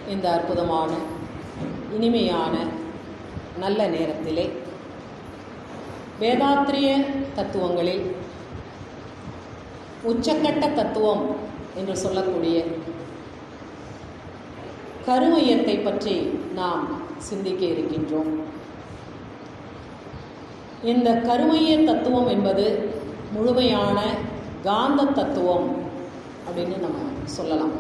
இந்த அற்புதமான இனிமையான நல்ல நேரத்திலே வேதாத்திரிய தத்துவங்களில் உச்சக்கட்ட தத்துவம் என்று சொல்லக்கூடிய கருமையத்தை பற்றி நாம் சிந்திக்க இருக்கின்றோம் இந்த கருமைய தத்துவம் என்பது முழுமையான காந்த தத்துவம் அப்படின்னு நம்ம சொல்லலாம்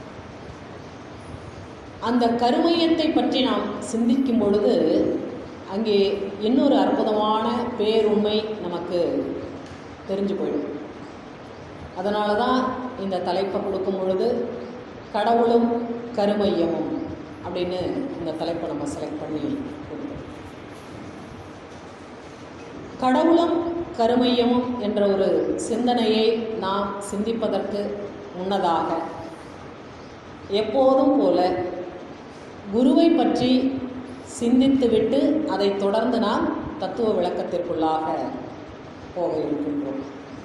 அந்த கருமையத்தை பற்றி நாம் சிந்திக்கும் பொழுது அங்கே இன்னொரு அற்புதமான பேருண்மை நமக்கு தெரிஞ்சு போயிடும் அதனால தான் இந்த தலைப்பை கொடுக்கும் பொழுது கடவுளும் கருமையமும் அப்படின்னு இந்த தலைப்பை நம்ம செலக்ட் பண்ணி கொடுத்தோம் கடவுளும் கருமையமும் என்ற ஒரு சிந்தனையை நாம் சிந்திப்பதற்கு முன்னதாக எப்போதும் போல குருவை பற்றி சிந்தித்துவிட்டு அதை தொடர்ந்து நாம் தத்துவ விளக்கத்திற்குள்ளாக போக இருக்கின்றோம்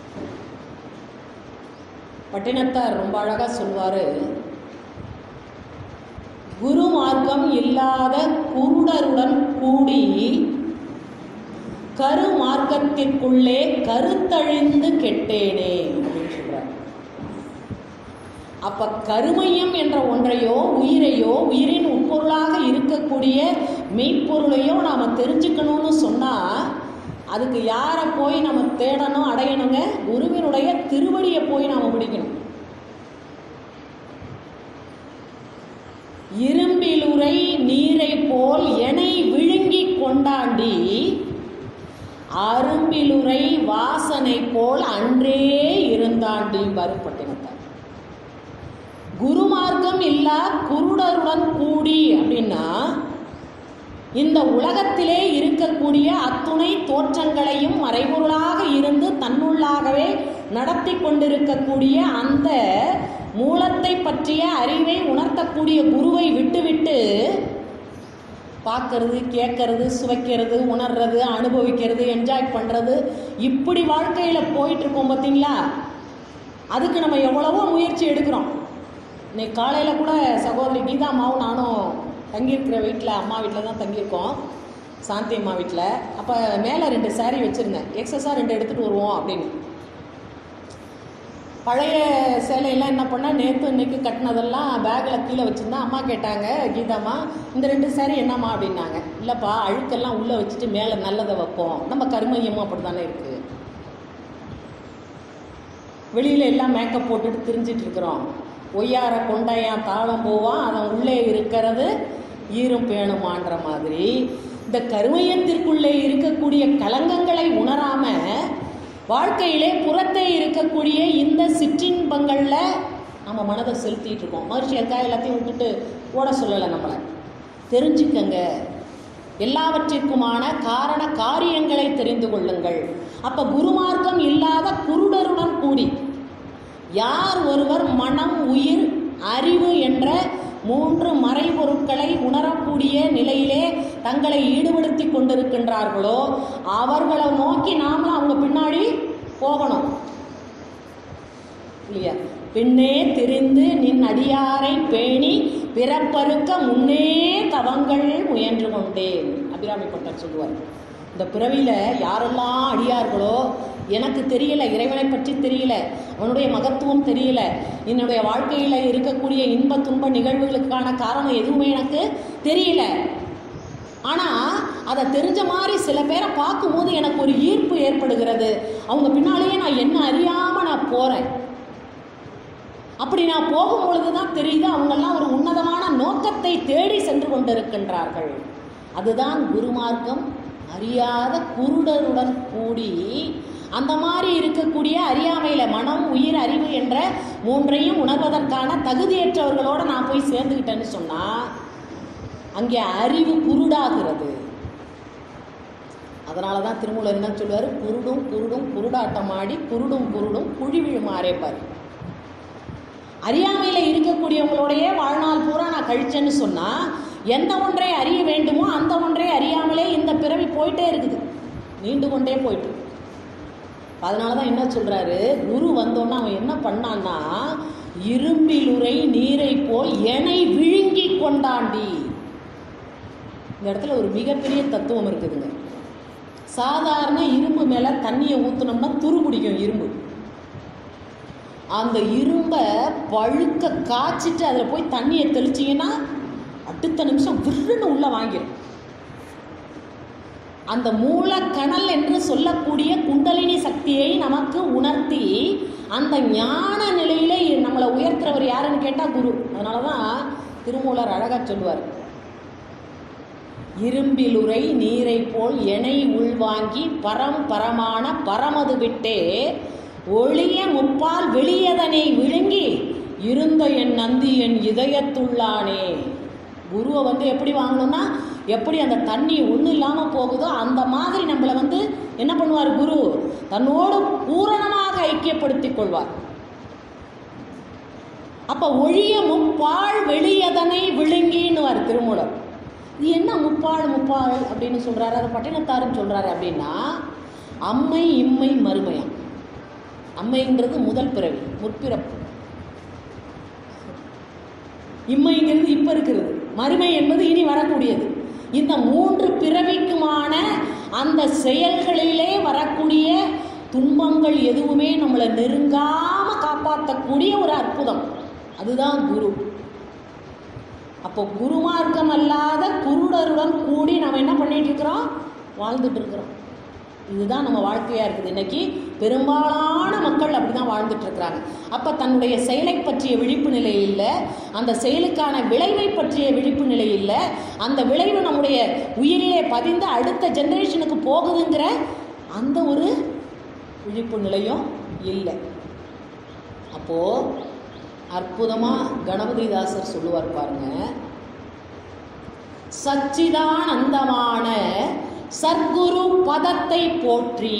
பட்டினத்தார் ரொம்ப அழகாக சொல்வார் குரு மார்க்கம் இல்லாத குருடருடன் கூடி கரு மார்க்கத்திற்குள்ளே கருத்தழிந்து கெட்டேனே அப்படின்னு சொல்றார் அப்ப கருமையம் என்ற ஒன்றையோ உயிரையோ உயிரின் உட்பொருளாக இருக்கக்கூடிய மெய்ப்பொருளையோ நாம தெரிஞ்சுக்கணும்னு சொன்னா அதுக்கு யாரை போய் நம்ம தேடணும் அடையணுங்க குருவினுடைய திருவடியை போய் நாம பிடிக்கணும் இரும்பிலுரை நீரை போல் எனை விழுங்கி கொண்டாண்டி அரும்பிலுரை வாசனை போல் அன்றே இருந்தாண்டி வருப்பட்டினத்தார் குருமார்க்கம் இல்லா குருடருடன் கூடி அப்படின்னா இந்த உலகத்திலே இருக்கக்கூடிய அத்துணை தோற்றங்களையும் மறைபொருளாக இருந்து தன்னுள்ளாகவே நடத்தி கொண்டிருக்கக்கூடிய அந்த மூலத்தை பற்றிய அறிவை உணர்த்தக்கூடிய குருவை விட்டுவிட்டு பார்க்கறது கேட்கறது சுவைக்கிறது உணர்றது அனுபவிக்கிறது என்ஜாய் பண்ணுறது இப்படி வாழ்க்கையில் போயிட்டு இருக்கோம் பார்த்தீங்களா அதுக்கு நம்ம எவ்வளவோ முயற்சி எடுக்கிறோம் இன்னைக்கு காலையில் கூட சகோதரி கீதா அம்மாவும் நானும் தங்கியிருக்கிற வீட்டில் அம்மா வீட்டில் தான் தங்கியிருக்கோம் சாந்தி அம்மா வீட்டில் அப்போ மேலே ரெண்டு saree வச்சுருந்தேன் எக்ஸஸாக ரெண்டு எடுத்துகிட்டு வருவோம் அப்படின்னு பழைய சேலையெல்லாம் என்ன பண்ணால் நேற்று இன்னைக்கு கட்டினதெல்லாம் பேக்கில் கீழே வச்சுருந்தா அம்மா கேட்டாங்க கீதாம்மா இந்த ரெண்டு saree என்னம்மா அப்படின்னாங்க இல்லைப்பா அழுக்கெல்லாம் உள்ளே வச்சுட்டு மேலே நல்லதை வைப்போம் நம்ம கருமையமும் அப்படி தானே இருக்குது வெளியில் எல்லாம் மேக்கப் போட்டுட்டு திரிஞ்சிட்டு இருக்கிறோம் ஒய்யார கொண்டையான் தாளம் போவான் அதன் உள்ளே இருக்கிறது ஈரும் பேணுமான்ற மாதிரி இந்த கருமையத்திற்குள்ளே இருக்கக்கூடிய கலங்கங்களை உணராம வாழ்க்கையிலே புறத்தே இருக்கக்கூடிய இந்த சிற்றின்பங்களில் நம்ம மனதை செலுத்திட்டு இருக்கோம் மகிழ்ச்சி இருக்கா எல்லாத்தையும் விட்டுட்டு ஓட சொல்லலை நம்மளை தெரிஞ்சுக்கங்க எல்லாவற்றிற்குமான காரண காரியங்களை தெரிந்து கொள்ளுங்கள் அப்ப குருமார்க்கம் இல்லாத குருடருடன் கூடி யார் ஒருவர் மனம் உயிர் அறிவு என்ற மூன்று மறைபொருட்களை உணரக்கூடிய நிலையிலே தங்களை ஈடுபடுத்தி கொண்டிருக்கின்றார்களோ அவர்களை நோக்கி நாம அவங்க பின்னாடி போகணும் இல்லையா பின்னே திரிந்து நின் அடியாரை பேணி பிறப்பறுக்க முன்னே தவங்கள் முயன்று கொண்டேன் அபிராமி பட்டர் சொல்லுவார் இந்த பிறவியில் யாரெல்லாம் அடியார்களோ எனக்கு தெரியல இறைவனை பற்றி தெரியல அவனுடைய மகத்துவம் தெரியல என்னுடைய வாழ்க்கையில் இருக்கக்கூடிய இன்ப துன்ப நிகழ்வுகளுக்கான காரணம் எதுவுமே எனக்கு தெரியல ஆனால் அதை தெரிஞ்ச மாதிரி சில பேரை பார்க்கும்போது எனக்கு ஒரு ஈர்ப்பு ஏற்படுகிறது அவங்க பின்னாலேயே நான் என்ன அறியாமல் நான் போகிறேன் அப்படி நான் போகும்பொழுது தான் தெரியுது அவங்கெல்லாம் ஒரு உன்னதமான நோக்கத்தை தேடி சென்று கொண்டிருக்கின்றார்கள் அதுதான் குருமார்க்கம் அறியாத குருடருடன் கூடி அந்த மாதிரி இருக்கக்கூடிய அறியாமையில் மனம் உயிர் அறிவு என்ற மூன்றையும் உணர்வதற்கான தகுதியற்றவர்களோட நான் போய் சேர்ந்துக்கிட்டேன்னு சொன்னால் அங்கே அறிவு குருடாகிறது அதனால தான் திருமூலர் என்ன சொல்லுவார் குருடும் குருடும் குருடாட்டமாடி குருடும் குருடும் குழி விழுமாறேப்பார் அறியாமையில் இருக்கக்கூடியவங்களுடைய வாழ்நாள் பூரா நான் கழிச்சேன்னு சொன்னால் எந்த ஒன்றை அறிய வேண்டுமோ அந்த ஒன்றை அறியாமலே இந்த பிறவி போயிட்டே இருக்குது நீண்டு கொண்டே போயிட்டு அதனால தான் என்ன சொல்கிறாரு குரு வந்தோன்னா அவன் என்ன பண்ணான்னா இரும்பிலுரை நீரை போல் எனை விழுங்கி கொண்டாண்டி இந்த இடத்துல ஒரு மிகப்பெரிய தத்துவம் இருக்குதுங்க சாதாரண இரும்பு மேலே தண்ணியை ஊற்றுனோம்னா துரு பிடிக்கும் இரும்பு அந்த இரும்பை பழுக்க காய்ச்சிட்டு அதில் போய் தண்ணியை தெளிச்சிங்கன்னா அடுத்த நிமிஷம் விருன்னு உள்ளே வாங்கிடும் அந்த மூலக்கணல் என்று சொல்லக்கூடிய குண்டலினி சக்தியை நமக்கு உணர்த்தி அந்த ஞான நிலையில நம்மளை உயர்த்துறவர் யாருன்னு கேட்டால் குரு அதனால தான் திருமூலர் அழகாக சொல்லுவார் இரும்பிலுரை நீரை போல் எனை உள்வாங்கி பரம் பரமான பரமது விட்டே ஒளிய முப்பால் வெளியதனை விழுங்கி இருந்த என் நந்தி என் இதயத்துள்ளானே குருவை வந்து எப்படி வாங்கணும்னா எப்படி அந்த தண்ணி ஒன்றும் இல்லாமல் போகுதோ அந்த மாதிரி நம்மளை வந்து என்ன பண்ணுவார் குரு தன்னோடு பூரணமாக ஐக்கியப்படுத்திக் கொள்வார் அப்ப ஒழிய முப்பால் வெளியதனை விழுங்கின்னுவார் திருமூலர் இது என்ன முப்பால் முப்பால் அப்படின்னு சொல்றாரு அதை பட்டினத்தாருன்னு சொல்றாரு அப்படின்னா அம்மை இம்மை மறுமையாம் அம்மைங்கிறது முதல் பிறவி முற்பிறப்பு இம்மைங்கிறது இப்ப இருக்கிறது மறுமை என்பது இனி வரக்கூடியது இந்த மூன்று பிறவிக்குமான அந்த செயல்களிலே வரக்கூடிய துன்பங்கள் எதுவுமே நம்மளை நெருங்காம காப்பாற்றக்கூடிய ஒரு அற்புதம் அதுதான் குரு அப்போ குருமார்க்கம் அல்லாத குருடருடன் கூடி நம்ம என்ன பண்ணிட்டு இருக்கிறோம் வாழ்ந்துட்டு இருக்கிறோம் இதுதான் நம்ம வாழ்க்கையா இருக்குது இன்னைக்கு பெரும்பாலான மக்கள் அப்படிதான் வாழ்ந்துட்டு இருக்கிறாங்க அப்ப தன்னுடைய செயலை பற்றிய விழிப்பு நிலை இல்லை அந்த செயலுக்கான விளைவை பற்றிய விழிப்பு நிலை இல்லை அந்த விளைவு நம்முடைய உயிரிலே பதிந்து அடுத்த ஜெனரேஷனுக்கு போகுதுங்கிற அந்த ஒரு விழிப்பு நிலையும் இல்லை அப்போ அற்புதமா கணபதிதாசர் சொல்லுவார் பாருங்க சச்சிதானந்தமான சர்க்குரு பதத்தை போற்றி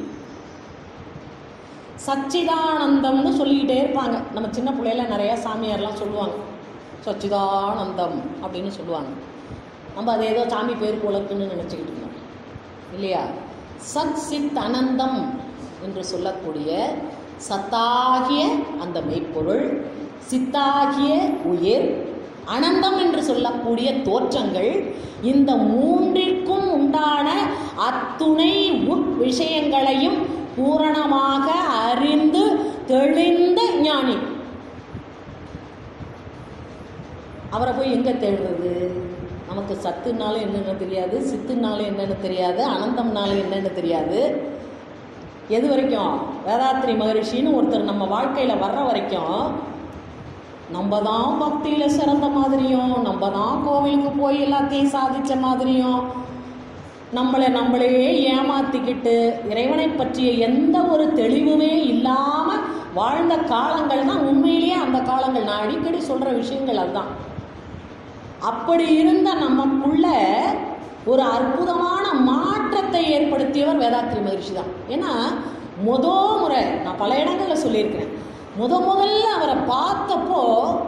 சச்சிதானந்தம்னு சொல்லிக்கிட்டே இருப்பாங்க நம்ம சின்ன பிள்ளையில நிறைய சாமியார்லாம் சொல்லுவாங்க சச்சிதானந்தம் அப்படின்னு சொல்லுவாங்க நம்ம அதை ஏதோ சாமி பேர் குலக்குன்னு நினச்சிக்கிட்டு இருக்கோம் இல்லையா சத் சித் அனந்தம் என்று சொல்லக்கூடிய சத்தாகிய அந்த மெய்ப்பொருள் சித்தாகிய உயிர் அனந்தம் என்று சொல்லக்கூடிய தோற்றங்கள் இந்த மூன்றிற்கும் உண்டான அத்துணை உட் விஷயங்களையும் பூரணமாக அறிந்து தெளிந்த ஞானி அவரை போய் எங்க தேடுறது நமக்கு சத்துனாலும் என்னென்னு தெரியாது சித்துனாலும் என்னென்னு தெரியாது அனந்தம்னாலும் என்னென்னு தெரியாது எது வரைக்கும் வேதாத்ரி மகரிஷின்னு ஒருத்தர் நம்ம வாழ்க்கையில் வர்ற வரைக்கும் நம்ம தான் பக்தியில் சிறந்த மாதிரியும் நம்ம தான் கோவிலுக்கு போய் எல்லாத்தையும் சாதித்த மாதிரியும் நம்மளை நம்மளே ஏமாத்திக்கிட்டு இறைவனை பற்றிய எந்த ஒரு தெளிவுமே இல்லாமல் வாழ்ந்த காலங்கள் தான் உண்மையிலேயே அந்த காலங்கள் நான் அடிக்கடி சொல்கிற விஷயங்கள் அதுதான் அப்படி இருந்த நமக்குள்ள ஒரு அற்புதமான மாற்றத்தை ஏற்படுத்தியவர் வேதாத்ரி மகிழ்ச்சி தான் ஏன்னா முத முறை நான் பல இடங்களில் சொல்லியிருக்கிறேன் முத முதல்ல அவரை பார்த்தப்போ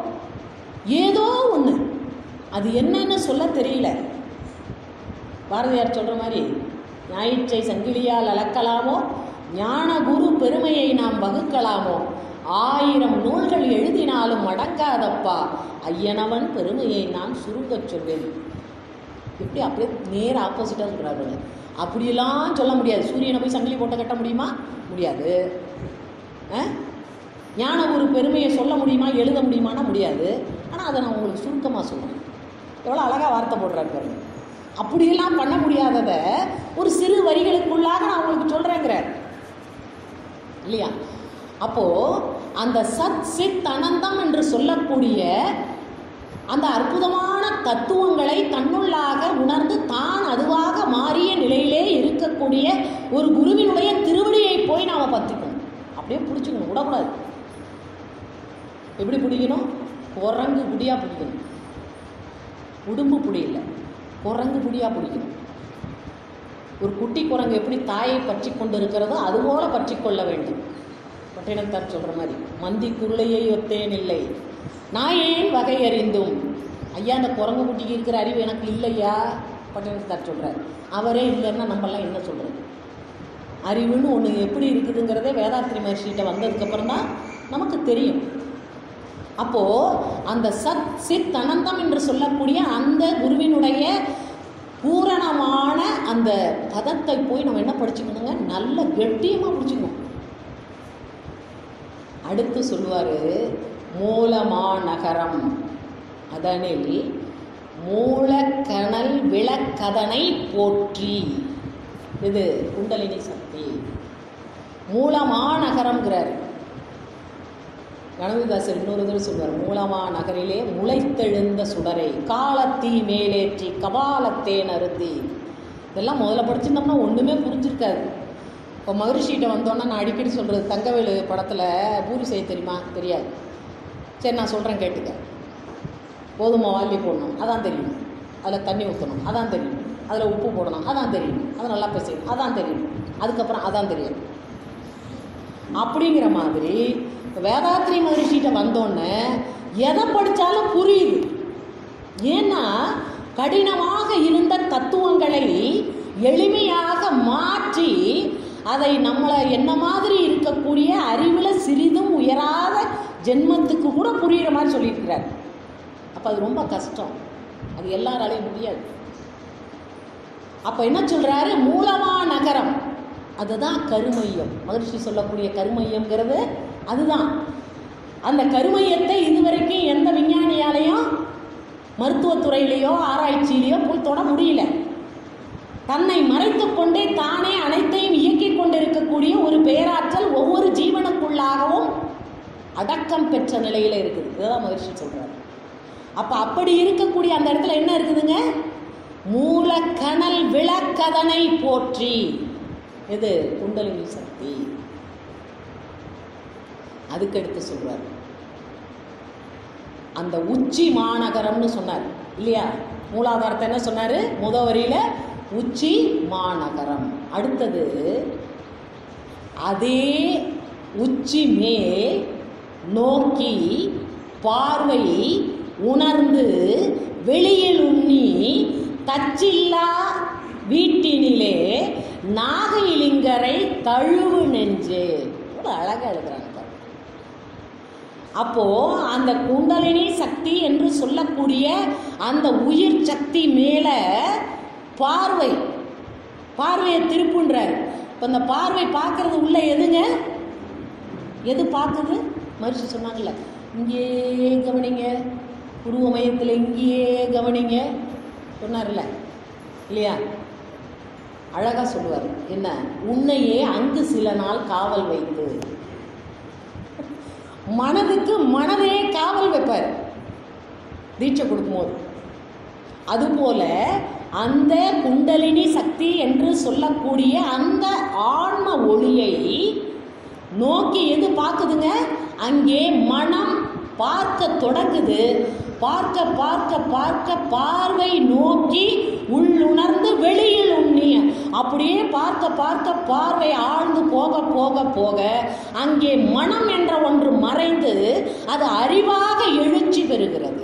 ஏதோ ஒன்று அது என்னன்னு சொல்ல தெரியல பாரதியார் சொல்கிற மாதிரி ஞாயிற்றை சங்கிலியால் அளக்கலாமோ ஞான குரு பெருமையை நாம் வகுக்கலாமோ ஆயிரம் நூல்கள் எழுதினாலும் அடங்காதப்பா ஐயனவன் பெருமையை நான் சுருங்கச் சொல்வேன் எப்படி அப்படியே நேர் ஆப்போசிட்டாக சொல்கிறாருங்க அப்படியெல்லாம் சொல்ல முடியாது சூரியனை போய் சங்கிலி போட்டு கட்ட முடியுமா முடியாது ஆ? ஞான ஒரு பெருமையை சொல்ல முடியுமா எழுத முடியுமானா முடியாது ஆனால் அதை நான் உங்களுக்கு சுருக்கமாக சொல்கிறேன் எவ்வளோ அழகாக வார்த்தை போடுறாரு பாருங்க அப்படியெல்லாம் பண்ண முடியாதத ஒரு சிறு வரிகளுக்குள்ளாக நான் உங்களுக்கு சொல்கிறேங்கிறார் இல்லையா அப்போ அந்த சத் சித் அனந்தம் என்று சொல்லக்கூடிய அந்த அற்புதமான தத்துவங்களை தன்னுள்ளாக உணர்ந்து தான் அதுவாக மாறிய நிலையிலே இருக்கக்கூடிய ஒரு குருவினுடைய திருவடியை போய் நாம பற்றிக்கணும் அப்படியே பிடிச்சிக்கணும் விடக்கூடாது எப்படி பிடிக்கணும் குரங்கு புடியா பிடிக்கணும் உடும்பு புடி இல்லை குரங்கு புடியா பிடிக்கணும் ஒரு குட்டி குரங்கு எப்படி தாயை பற்றி கொண்டு இருக்கிறதோ அதுபோல பற்றி கொள்ள வேண்டும் பட்டினத்தார் சொல்கிற மாதிரி மந்தி குருளையை ஒத்தேன் இல்லை நான் ஏன் வகை அறிந்தும் ஐயா அந்த குரங்கு குட்டிக்கு இருக்கிற அறிவு எனக்கு இல்லையா பட்டினத்தார் சொல்கிறார் அவரே இல்லைன்னா நம்மலாம் என்ன சொல்கிறது அறிவுன்னு ஒன்று எப்படி இருக்குதுங்கிறதே வேதாத்திரி மகர்ஷிகிட்ட வந்ததுக்கப்புறம் தான் நமக்கு தெரியும் அப்போ அந்த சத் சித் அனந்தம் என்று சொல்லக்கூடிய அந்த குருவினுடைய பூரணமான அந்த பதத்தை போய் நம்ம என்ன படிச்சுக்கணுங்க நல்ல கெட்டியமாக பிடிச்சிக்கணும் அடுத்து சொல்லுவார் மூலமாநகரம் அதனில் மூலக்கணல் விளக்கதனை போற்றி இது குண்டலினி சக்தி மூலமாநகரம்ங்கிறார் கணபதிதாசர் இன்னொரு தடவை சொல்வார் மூலமா நகரிலே முளைத்தெழுந்த சுடரை காலத்தீ மேலேற்றி கபாலத்தேன் அருந்தி இதெல்லாம் முதல்ல படிச்சிருந்தோம்னா ஒன்றுமே புரிஞ்சிருக்காது இப்போ மகரிஷிகிட்ட வந்தோன்னா நான் அடிக்கடி சொல்கிறது தங்கவேலு படத்தில் பூரி செய்ய தெரியுமா தெரியாது சரி நான் சொல்கிறேன் கேட்டுக்க கோதுமை வாங்கி போடணும் அதான் தெரியும் அதில் தண்ணி ஊற்றணும் அதான் தெரியும் அதில் உப்பு போடணும் அதான் தெரியும் அதை நல்லா பிசையணும் அதான் தெரியும் அதுக்கப்புறம் அதான் தெரியும் அப்படிங்கிற மாதிரி வேதாத்ரி மகரிஷிகிட்ட வந்தோடனே எதை படித்தாலும் புரியுது ஏன்னா கடினமாக இருந்த தத்துவங்களை எளிமையாக மாற்றி அதை நம்மளை என்ன மாதிரி இருக்கக்கூடிய அறிவில் சிறிதும் உயராத ஜென்மத்துக்கு கூட புரிகிற மாதிரி சொல்லியிருக்கிறார் அப்போ அது ரொம்ப கஷ்டம் அது எல்லாராலையும் முடியாது அப்போ என்ன சொல்கிறாரு மூலமா நகரம் அதுதான் கருமையம் மகர்ஷி சொல்லக்கூடிய கருமையம்ங்கிறது அதுதான் அந்த கருமையத்தை இதுவரைக்கும் எந்த விஞ்ஞானியாலையும் மருத்துவத்துறையிலையோ ஆராய்ச்சியிலையோ போய் தொட முடியல தன்னை மறைத்துக் கொண்டே தானே அனைத்தையும் இயக்கிக் கொண்டிருக்கக்கூடிய ஒரு பேராற்றல் ஒவ்வொரு ஜீவனுக்குள்ளாகவும் அடக்கம் பெற்ற நிலையில் இருக்குது இதுதான் மகிழ்ச்சி சொல்கிறார் அப்போ அப்படி இருக்கக்கூடிய அந்த இடத்துல என்ன இருக்குதுங்க மூலக்கணல் விளக்கதனை போற்றி இது குண்டலினி சக்தி அதுக்கடுத்து சொல்றார் அந்த உச்சி மாநகரம்னு சொன்னார் இல்லையா மூலாதாரத்தை என்ன சொன்னார் முத வரியில உச்சி மாநகரம் அடுத்தது அதே உச்சி மேல் நோக்கி பார்வை உணர்ந்து வெளியில் உண்ணி தச்சில்லா வீட்டினிலே நாகைலிங்கரை தழுவு நெஞ்சு எவ்வளோ அழகாக எழுதுறாங்க பாருங்க. அப்போ அந்த குண்டலினி சக்தி என்று சொல்லக்கூடிய அந்த உயிர் சக்தி மேல பார்வை பார்வையை திருப்புன்றார் இப்போ இந்த பார்வை பார்க்கறது உள்ள எதுங்க எது பார்க்குது மறுச்சு சொன்னாங்கல்ல இங்கே கவனிங்க உருவ மையத்தில் இங்கேயே கவனிங்க சொன்னார்ல இல்லையா அழகா சொல்லுவார் என்ன உன்னையே அங்கு சில நாள் காவல் வைத்து மனதுக்கு மனதே காவல் வைப்பார் தீட்சை கொடுக்கும்போது அதுபோல அந்த குண்டலினி சக்தி என்று சொல்லக்கூடிய அந்த ஆன்ம ஒளியை நோக்கி எது பார்க்குதுங்க அங்கே மனம் பார்க்க தொடங்குது பார்க்க பார்க்க பார்க்க பார்வை நோக்கி உள்ளுணர்ந்து வெளியில் உண்ணிய அப்படியே பார்க்க பார்க்க பார்வை ஆழ்ந்து போக போக போக அங்கே மனம் என்ற ஒன்று மறைந்து அது அறிவாக எழுச்சி பெறுகிறது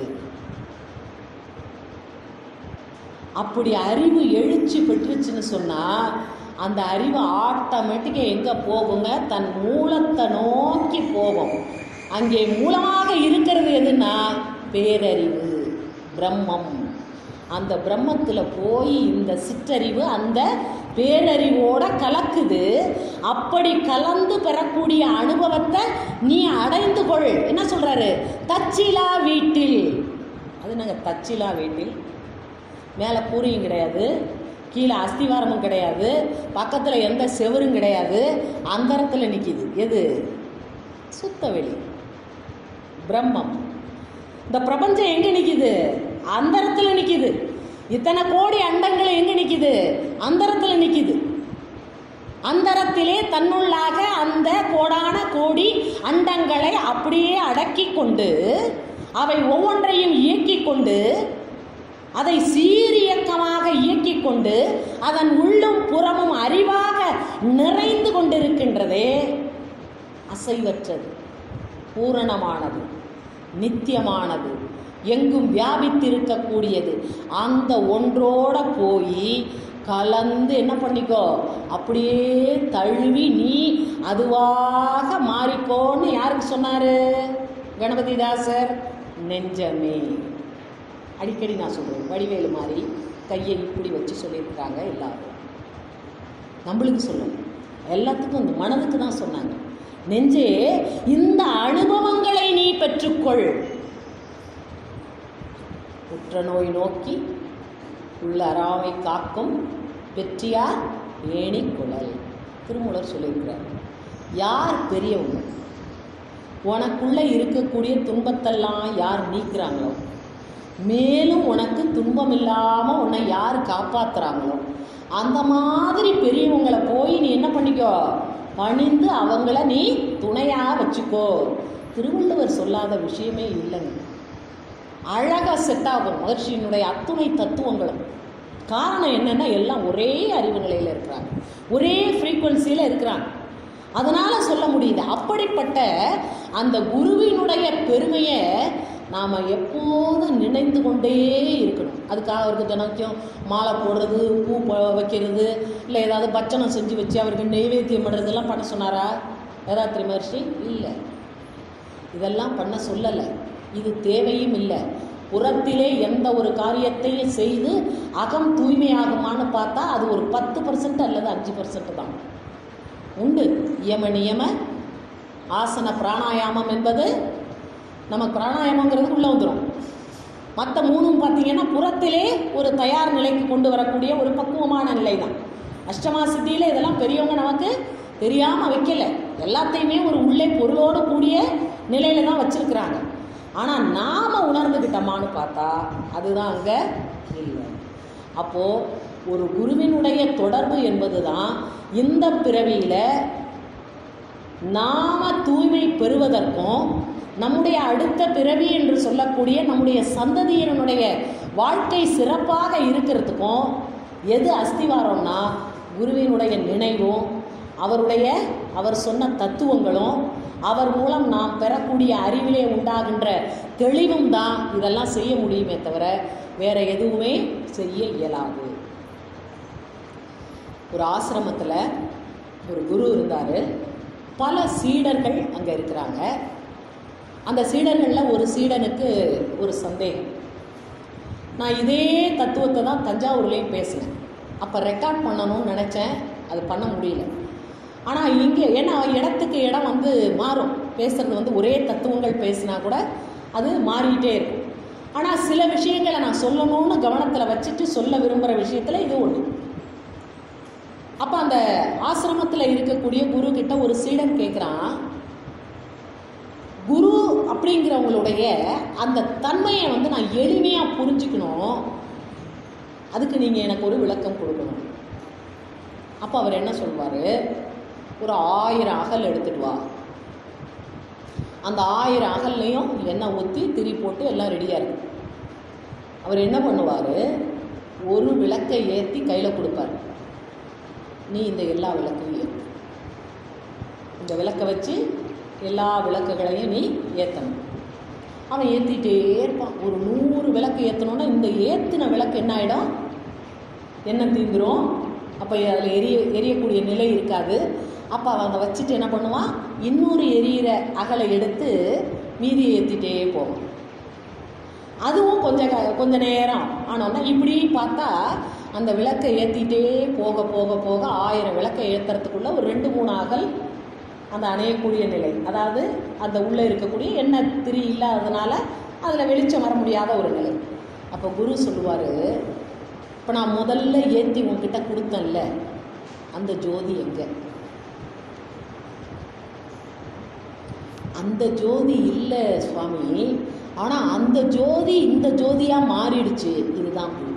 அப்படி அறிவு எழுச்சி பெற்றுச்சுன்னு சொன்னால் அந்த அறிவு ஆட்டோமேட்டிக்காக எங்கே போகுங்க தன் மூலத்தை நோக்கி போகும் அங்கே மூலமாக இருக்கிறது எதுன்னா பேரறிவு பிரம்மம் அந்த பிரம்மத்தில் போய் இந்த சிற்றறிவு அந்த பேரறிவோட கலக்குது அப்படி கலந்து பெறக்கூடிய அனுபவத்தை நீ அடைந்து கொள் என்ன சொல்றாரு தச்சிலா வீட்டில் அது நாங்கள் தச்சிலா வீட்டில் மேலே கூரையும் கிடையாது கீழே அஸ்திவாரமும் கிடையாது பக்கத்தில் எந்த செவரும் கிடையாது அந்தரத்தில் நிற்கிது எது சுத்த வெளி பிரம்மம் இந்த பிரபஞ்சம் எங்கே நிற்கிது அந்தரத்தில் நிற்கிது இத்தனை கோடி அண்டங்கள் எங்கே நிற்கிது அந்தரத்தில் நிற்கிது அந்தரத்திலே தன்னுள்ளாக அந்த கோடான கோடி அண்டங்களை அப்படியே அடக்கி கொண்டு அவை ஒவ்வொன்றையும் இயக்கிக் கொண்டு அதை சீரியக்கமாக இயக்கிக் கொண்டு அதன் உள்ளும் புறமும் அறிவாக நிறைந்து கொண்டிருக்கின்றதே அசைவற்றது பூரணமானது நித்தியமானது எங்கும் வியாபித்திருக்கக்கூடியது அந்த ஒன்றோட போய் கலந்து என்ன பண்ணிக்கோ அப்படியே தழுவி நீ அதுவாக மாறிக்கோன்னு யாருக்கு சொன்னாரு கணபதிதாசர் நெஞ்சமே அடிக்கடி நான் சொல்கிறேன் வடிவேலு மாதிரி கையை இப்படி வச்சு சொல்லியிருக்கிறாங்க எல்லாரும் நம்மளுக்கு சொல்லணும் எல்லாத்துக்கும் இந்த மனதுக்கு தான் சொன்னாங்க நெஞ்சே இந்த அனுபவங்களை நீ பெற்றுக்கொள் புற்றநோய் நோக்கி உள்ள அறாவை காக்கும் வெற்றியார் ஏணி குழல் திருமூலர் சொல்லியிருக்கிறார் யார் பெரியவங்க உனக்குள்ள இருக்கக்கூடிய துன்பத்தெல்லாம் யார் நீக்குறாங்களோ மேலும் உனக்கு துன்பம் இல்லாமல் உன்னை யார் காப்பாத்துறாங்களோ அந்த மாதிரி பெரியவங்களை போய் நீ என்ன பண்ணிக்கோ பணிந்து அவங்கள நீ துணையாக வச்சுக்கோ திருவள்ளுவர் சொல்லாத விஷயமே இல்லைங்க அழகாக செட் ஆகும் மகர்ஷியினுடைய அத்துணை தத்துவங்களும் காரணம் என்னன்னா எல்லாம் ஒரே அறிவு நிலையில் இருக்கிறாங்க ஒரே ஃப்ரீக்குவன்சியில் இருக்கிறாங்க அதனால் சொல்ல முடியுது அப்படிப்பட்ட அந்த குருவினுடைய பெருமையை நாம் எப்போதும் நினைந்து கொண்டே இருக்கணும் அதுக்காக அவருக்கு தினக்கும் மாலை போடுறது பூ ப- வைக்கிறது இல்லை ஏதாவது பச்சனம் செஞ்சு வச்சு அவருக்கு நெய்வேத்தியம் பண்ணுறதெல்லாம் பண்ண சொன்னாரா வேதாத்திரி மகர்ஷி இல்லை இதெல்லாம் பண்ண சொல்லலை இது தேவையும் இல்லை புறத்திலே எந்த ஒரு காரியத்தையும் செய்து அகம் தூய்மையாகுமான்னு பார்த்தா அது ஒரு பத்து பர்சன்ட் அல்லது அஞ்சு பர்சன்ட் தான் உண்டு யம நியம ஆசன பிராணாயாமம் என்பது நம்ம பிராணாயாமங்கிறது உள்ளே வந்துடும் மற்ற மூணும் பார்த்தீங்கன்னா புறத்திலே ஒரு தயார் நிலைக்கு கொண்டு வரக்கூடிய ஒரு பக்குவமான நிலை தான் அஷ்டமா சித்தியில் இதெல்லாம் பெரியவங்க நமக்கு தெரியாமல் வைக்கல எல்லாத்தையுமே ஒரு உள்ளே பொருளோடு கூடிய நிலையில தான் வச்சிருக்கிறாங்க ஆனால் நாம் உணர்ந்துக்கிட்டோமான்னு பார்த்தா அதுதான் அங்கே இல்லை அப்போது ஒரு குருவினுடைய தொடர்பு என்பது தான் இந்த பிறவியில் நாம தூய்மை பெறுவதற்கும் நம்முடைய அடுத்த பிறவி என்று சொல்லக்கூடிய நம்முடைய சந்ததியினுடைய வாழ்க்கை சிறப்பாக இருக்கிறதுக்கும் எது அஸ்திவாரம்னா குருவினுடைய நினைவும் அவருடைய அவர் சொன்ன தத்துவங்களும் அவர் மூலம் நாம் பெறக்கூடிய அறிவிலே உண்டாகின்ற தெளிவும் தான் இதெல்லாம் செய்ய முடியுமே தவிர வேற எதுவுமே செய்ய இயலாது ஒரு ஆசிரமத்தில் ஒரு குரு இருந்தார் பல சீடர்கள் அங்கே இருக்கிறாங்க அந்த சீடர்களில் ஒரு சீடனுக்கு ஒரு சந்தேகம் நான் இதே தத்துவத்தை தான் தஞ்சாவூர்லேயும் பேசினேன் அப்போ ரெக்கார்ட் பண்ணணும்னு நினச்சேன் அது பண்ண முடியல ஆனால் இங்கே ஏன்னா இடத்துக்கு இடம் வந்து மாறும் பேசுறது வந்து ஒரே தத்துவங்கள் பேசினா கூட அது மாறிக்கிட்டே இருக்கும் ஆனால் சில விஷயங்களை நான் சொல்லணும்னு கவனத்தில் வச்சுட்டு சொல்ல விரும்புகிற விஷயத்தில் இது ஒன்று அப்போ அந்த ஆசிரமத்தில் இருக்கக்கூடிய குரு கிட்ட ஒரு சீடன் கேட்குறான் குரு அப்படிங்கிறவங்களுடைய அந்த தன்மையை வந்து நான் எளிமையாக புரிஞ்சுக்கணும் அதுக்கு நீங்கள் எனக்கு ஒரு விளக்கம் கொடுக்கணும் அப்போ அவர் என்ன சொல்வார் ஒரு ஆயிரம் அகல் எடுத்துட்டு வா அந்த ஆயிரம் அகல்லையும் எண்ணெய் ஊற்றி திரி போட்டு எல்லாம் ரெடியாக இருக்கு அவர் என்ன பண்ணுவார் ஒரு விளக்கை ஏற்றி கையில் கொடுப்பார் நீ இந்த எல்லா விளக்கையும் ஏற்று இந்த விளக்கை வச்சு எல்லா விளக்குகளையும் நீ ஏற்றணும் அவன் ஏற்றிட்டே இருப்பான் ஒரு நூறு விளக்கு ஏற்றணுன்னா இந்த ஏற்றின விளக்கு என்ன ஆகிடும் எண்ணெய் தீந்துரும் அப்போ அதில் எரிய எரியக்கூடிய நிலை இருக்காது அப்போ அவன் அதை வச்சுட்டு என்ன பண்ணுவான் இன்னொரு எரியிற அகலை எடுத்து மீதியை ஏற்றிட்டே போவான் அதுவும் கொஞ்சம் க- கொஞ்ச நேரம் ஆனோன்னா இப்படி பார்த்தா அந்த விளக்கை ஏற்றிட்டே போக போக போக ஆயிரம் விளக்கை ஏற்றுறதுக்குள்ள ஒரு ரெண்டு மூணு அகல் அந்த அணையக்கூடிய நிலை அதாவது அந்த உள்ளே இருக்கக்கூடிய எண்ணெய் திரி இல்லாததுனால அதில் வெளிச்சம் வர முடியாத ஒரு நிலை அப்போ குரு சொல்லுவார் இப்போ நான் முதல்ல ஏற்றி உன்கிட்ட கொடுத்தேன்ல அந்த ஜோதி எங்கே அந்த ஜோதி இல்லை சுவாமி ஆனால் அந்த ஜோதி இந்த ஜோதியாக மாறிடுச்சு இதுதான் குரு.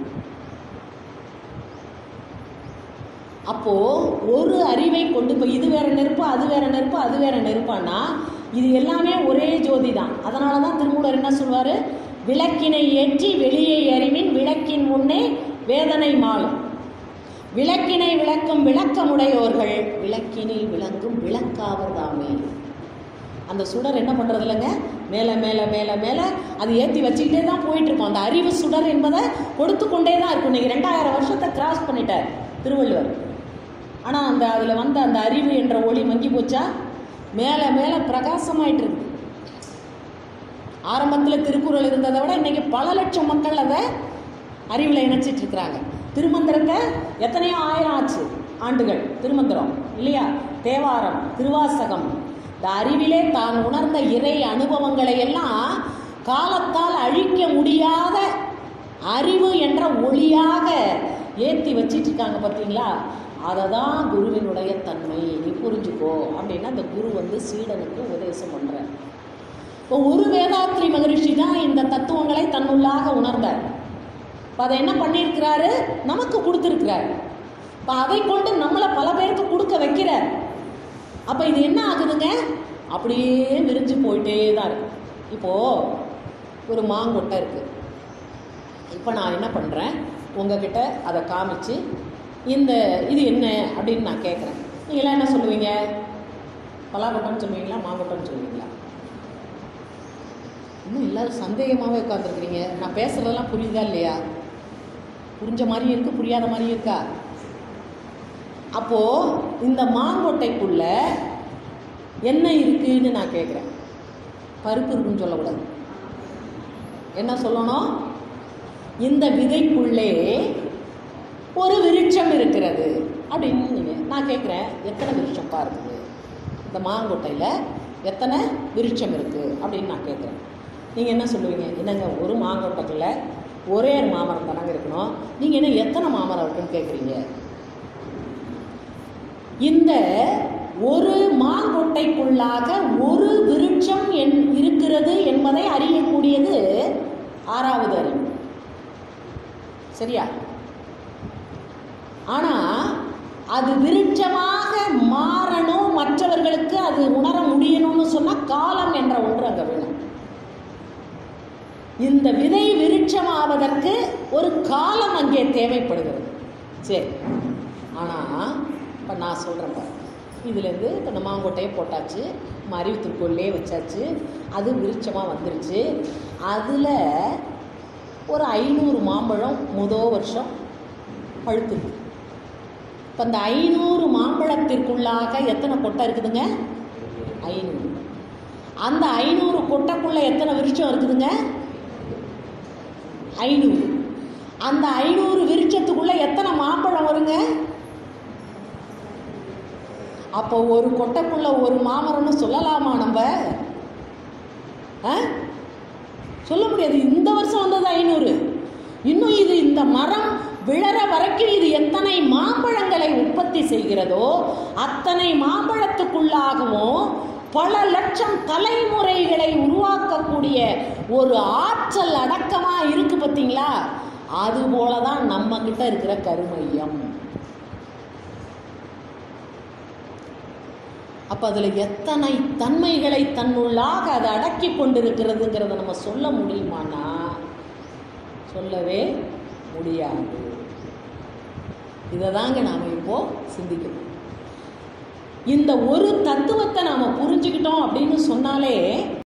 அப்போ ஒரு அறிவை கொண்டு போய் இது வேற நெருப்பு அது வேற நெருப்பு அது வேற நெருப்பானா இது எல்லாமே ஒரே ஜோதி தான் அதனால தான் திருமூலர் என்ன சொல்வார் விளக்கினை ஏற்றி வெளியே அறிவின் விளக்கின் முன்னே வேதனை மாளும் விளக்கினை விளக்கும் விளக்கமுடையோர்கள் விளக்கினில் விளங்கும் விளக்காவர் தாமே அந்த சுடர் என்ன பண்ணுறது இல்லைங்க மேலே மேலே மேலே மேலே அது ஏற்றி வச்சுக்கிட்டே தான் போயிட்டு இருக்கும் அந்த அறிவு சுடர் என்பதை கொடுத்து கொண்டே தான் இருக்கும் இன்னைக்கு ரெண்டாயிரம் வருஷத்தை கிராஸ் பண்ணிட்டார் திருவள்ளுவர் ஆனால் அந்த அதில் வந்த அந்த அறிவு என்ற ஒளி மங்கி போச்சா மேலே மேலே பிரகாசமாயிட்டு இருக்கு ஆரம்பத்தில் திருக்குறள் இருந்ததை விட இன்னைக்கு பல லட்சம் மக்கள் அதை அறிவில் இணைச்சிட்டு இருக்கிறாங்க திருமந்திரத்தை எத்தனையோ ஆயிரம் ஆச்சு ஆண்டுகள் திருமந்திரம் இல்லையா தேவாரம் திருவாசகம் இந்த அறிவிலே தான் உணர்ந்த இறை அனுபவங்களை எல்லாம் காலத்தால் அழிக்க முடியாத அறிவு என்ற ஒளியாக ஏற்றி வச்சிட்டு இருக்காங்க பார்த்தீங்களா அதை தான் குருவினுடைய தன்மை நீ புரிஞ்சுக்கோ அப்படின்னா அந்த குரு வந்து சீடனுக்கு உபதேசம் பண்ணுறார் இப்போ ஒரு வேதாத்ரி மகரிஷி தான் இந்த தத்துவங்களை தன்னுள்ளாக உணர்ந்தார் இப்போ அதை என்ன பண்ணியிருக்கிறாரு நமக்கு கொடுத்துருக்கிறார் இப்போ அதை கொண்டு நம்மளை பல பேருக்கு கொடுக்க வைக்கிறார் அப்போ இது என்ன ஆகுதுங்க அப்படியே விரிஞ்சு போயிட்டே தான் இருக்கு இப்போது ஒரு மாங்கொட்டை இருக்குது இப்போ நான் என்ன பண்ணுறேன் உங்ககிட்ட அதை காமிச்சு இந்த இது என்ன அப்படின்னு நான் கேட்குறேன் நீங்களாம் என்ன சொல்லுவீங்க பலாக்கொட்டைன்னு சொல்லுவீங்களா மாங்கொட்டைன்னு சொல்லுவீங்களா இன்னும் எல்லாரும் சந்தேகமாகவே உட்காந்துருக்குறீங்க நான் பேசுகிறதெல்லாம் புரியுதா இல்லையா புரிஞ்ச மாதிரியும் இருக்குது புரியாத மாதிரியும் இருக்கா அப்போது இந்த மாங்கொட்டைக்குள்ள என்ன இருக்குன்னு நான் கேட்குறேன் பருப்பு இருக்குன்னு சொல்லக்கூடாது என்ன சொல்லணும் இந்த விதைக்குள்ளே ஒரு விருட்சம் இருக்கிறது அப்படின்னு நீங்கள் நான் கேட்குறேன் எத்தனை விருட்சம்ப்பா இருக்குது இந்த மாங்கொட்டையில் எத்தனை விருட்சம் இருக்குது அப்படின்னு நான் கேட்குறேன் நீங்கள் என்ன சொல்லுவீங்க என்னங்க ஒரு மாங்கொட்டைக்குள்ள ஒரே ஒரு மாமரம் தானங்க இருக்கணும் நீங்கள் என்ன எத்தனை மாமரம் இருக்குன்னு கேட்குறீங்க இந்த ஒரு மாங்கொட்டைக்குள்ளாக ஒரு விருட்சம் என் இருக்கிறது என்பதை அறியக்கூடியது ஆறாவது அறிவு சரியா ஆனா அது விருட்சமாக மாறணும் மற்றவர்களுக்கு அது உணர முடியணும்னு சொன்னா காலம் என்ற ஒன்று அங்க வேணும் இந்த விதை விருட்சமாவதற்கு ஒரு காலம் அங்கே தேவைப்படுகிறது சரி ஆனா இப்போ நான் சொல்கிறேன் பாரு இதுலேருந்து இப்போ இந்த மாங்கொட்டையை போட்டாச்சு நம்ம அறிவுத்திற்குள்ளே வச்சாச்சு அது விருட்சமாக வந்துருச்சு அதில் ஒரு ஐநூறு மாம்பழம் முதல் வருஷம் பழுத்துருக்கு இப்போ இந்த ஐநூறு மாம்பழத்திற்குள்ளாக எத்தனை கொட்டை இருக்குதுங்க ஐநூறு அந்த ஐநூறு கொட்டைக்குள்ள எத்தனை விருட்சம் இருக்குதுங்க ஐநூறு அந்த ஐநூறு விருட்சத்துக்குள்ள எத்தனை மாம்பழம் வருங்க அப்போ ஒரு கொட்டைக்குள்ள ஒரு மாமரம்னு சொல்லலாமா நம்ம ஆ? சொல்ல முடியாது இந்த வருஷம் வந்தது ஐநூறு இன்னும் இது இந்த மரம் விழற வரைக்கும் இது எத்தனை மாம்பழங்களை உற்பத்தி செய்கிறதோ அத்தனை மாம்பழத்துக்குள்ளாகவும் பல லட்சம் தலைமுறைகளை உருவாக்கக்கூடிய ஒரு ஆற்றல் அடக்கமா இருக்கு பார்த்தீங்களா அது போல தான் நம்ம கிட்ட இருக்கிற கருமையம் அப்போ அதில் எத்தனை தன்மைகளை தன்னுள்ளாக அதை அடக்கி கொண்டிருக்கிறதுங்கிறத நம்ம சொல்ல முடியுமானா சொல்லவே முடியாது இதை தாங்க நாம் இப்போ சிந்திக்கணும் இந்த ஒரு தத்துவத்தை நாம் புரிஞ்சுக்கிட்டோம் அப்படின்னு சொன்னாலே